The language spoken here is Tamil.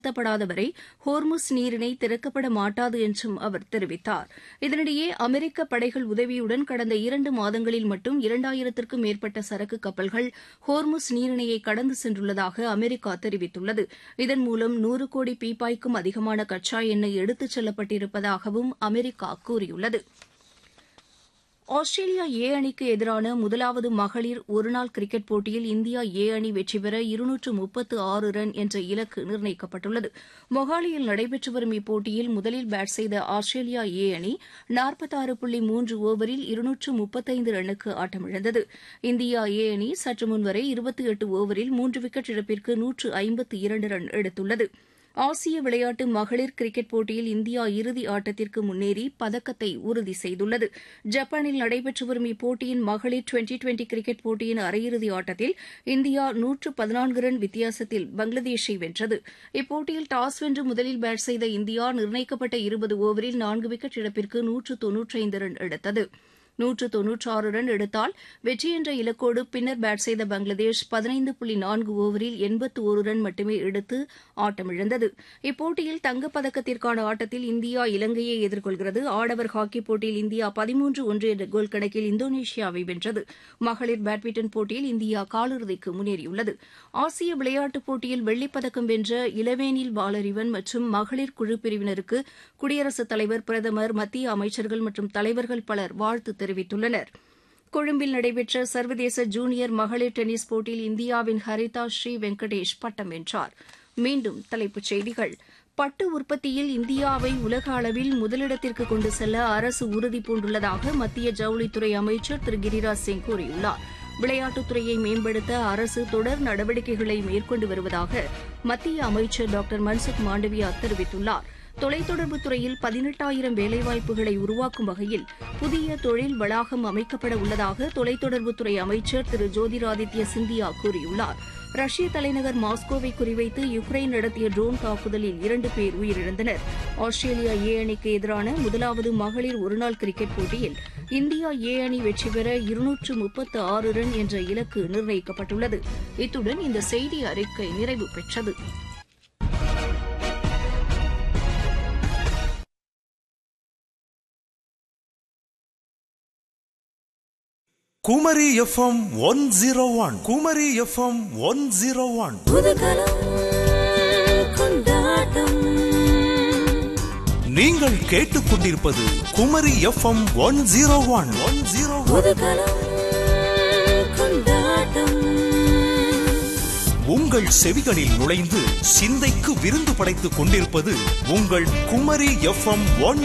நிறுத்தப்படாத வரை ஹோர்முஸ் நீரிணை திறக்கப்பட மாட்டாது என்றும் அவர் தெரிவித்தார் இதனிடையே அமெரிக்க படைகள் உதவியுடன் கடந்த இரண்டு மாதங்களில் மட்டும் இரண்டாயிரத்திற்கும் மேற்பட்ட சரக்கு கப்பல்கள் ஹோர்முஸ் நீரிணையை கடந்து சென்றுள்ளதாக அமெரிக்கா தெரிவித்துள்ளது இதன் மூலம் நூறு கோடி பீப்பாய்க்கும் அதிகமான கச்சா எண்ணெய் எடுத்துச் செல்லப்பட்டிருப்பதாகவும் அமெரிக்கா கூறியுள்ளது ஆஸ்திரேலியா ஏ அணிக்கு எதிரான முதலாவது மகளிர் ஒருநாள் கிரிக்கெட் போட்டியில் இந்தியா ஏ அணி வெற்றி பெற இருநூற்று முப்பத்து ஆறு ரன் என்ற இலக்கு நிர்ணயிக்கப்பட்டுள்ளது மொஹாலியில் நடைபெற்று வரும் இப்போட்டியில் முதலில் பேட் செய்த ஆஸ்திரேலியா ஏ அணி நாற்பத்தாறு புள்ளி மூன்று ஓவரில் இருநூற்று முப்பத்தைந்து ரன்னுக்கு ஆட்டமிழந்தது இந்தியா ஏ அணி சற்று முன்வரை இருபத்தி எட்டு ஓவரில் மூன்று விக்கெட் இழப்பிற்கு நூற்று ஐம்பத்து இரண்டு ரன் எடுத்துள்ளது ஆசிய விளையாட்டு மகளிர் கிரிக்கெட் போட்டியில் இந்தியா இறுதி ஆட்டத்திற்கு முன்னேறி பதக்கத்தை உறுதி செய்துள்ளது ஜப்பானில் நடைபெற்று வரும் இப்போட்டியின் மகளிர் டுவெண்டி டுவெண்டி கிரிக்கெட் போட்டியின் அரையிறுதி ஆட்டத்தில் இந்தியா நூற்று பதினான்கு ரன் வித்தியாசத்தில் பங்களாதேஷை வென்றது இப்போட்டியில் டாஸ் வென்று முதலில் பேட் செய்த இந்தியா நிர்ணயிக்கப்பட்ட இருபது ஓவரில் நான்கு விக்கெட் இழப்பிற்கு நூற்று தொன்னூற்றைந்து ரன் எடுத்தது நூற்று தொன்னூற்றாறு ரன் எடுத்தால் வெற்றி என்ற இலக்கோடு பின்னர் பேட் செய்த பங்களாதேஷ் பதினைந்து புள்ளி நான்கு ஓவரில் எண்பத்து ஒரு ரன் மட்டுமே எடுத்து ஆட்டமிழந்தது இப்போட்டியில் தங்கப்பதக்கத்திற்கான ஆட்டத்தில் இந்தியா இலங்கையை எதிர்கொள்கிறது ஆடவர் ஹாக்கிப் போட்டியில் இந்தியா பதிமூன்று ஒன்று என்ற கோல் கணக்கில் இந்தோனேஷியாவை வென்றது மகளிர் பேட்மிண்டன் போட்டியில் இந்தியா காலிறுதிக்கு முன்னேறியுள்ளது ஆசிய விளையாட்டுப் போட்டியில் வெள்ளிப்பதக்கம் வென்ற இளவேனில் பாலறிவன் மற்றும் மகளிர் குழு பிரிவினருக்கு குடியரசுத் தலைவர் பிரதமர் மத்திய அமைச்சர்கள் மற்றும் தலைவர்கள் பலர் வாழ்த்து தெரிவித்துள்ளனர் கொழும்பில் நடைபெற்ற சர்வதேச ஜூனியர் மகளிர் டென்னிஸ் போட்டியில் இந்தியாவின் ஹரிதா ஸ்ரீ வெங்கடேஷ் பட்டம் வென்றார் மீண்டும் தலைப்புச் செய்திகள் பட்டு உற்பத்தியில் இந்தியாவை உலக அளவில் முதலிடத்திற்கு கொண்டு செல்ல அரசு உறுதி பூண்டுள்ளதாக மத்திய ஜவுளித்துறை அமைச்சர் திரு கிரிராஜ் சிங் கூறியுள்ளார் விளையாட்டுத்துறையை மேம்படுத்த அரசு தொடர் நடவடிக்கைகளை மேற்கொண்டு வருவதாக மத்திய அமைச்சர் டாக்டர் மன்சுக் மாண்டவியா தெரிவித்துள்ளார் தொலைத்தொடர்புத் துறையில் பதினெட்டாயிரம் வேலைவாய்ப்புகளை உருவாக்கும் வகையில் புதிய தொழில் வளாகம் அமைக்கப்பட உள்ளதாக தொலைத்தொடர்புத்துறை அமைச்சர் திரு ஜோதிராதித்ய சிந்தியா கூறியுள்ளார் ரஷ்ய தலைநகர் மாஸ்கோவை குறிவைத்து யுக்ரைன் நடத்திய ட்ரோன் தாக்குதலில் இரண்டு பேர் உயிரிழந்தனர் ஆஸ்திரேலியா ஏ அணிக்கு எதிரான முதலாவது மகளிர் ஒருநாள் கிரிக்கெட் போட்டியில் இந்தியா ஏ அணி வெற்றி பெற இருநூற்று முப்பத்து ஆறு ரன் என்ற இலக்கு நிர்ணயிக்கப்பட்டுள்ளது இத்துடன் இந்த செய்தி அறிக்கை நிறைவு பெற்றது Kumari FM one zero one Kumari FM one zero one நீங்கள் கேட்டுக்கொண்டிருப்பது Kumari FM one zero one one zero உங்கள் செவிகளில் நுழைந்து சிந்தைக்கு விருந்து படைத்துக் கொண்டிருப்பது உங்கள் குமரி எஃப்எம் ஒன்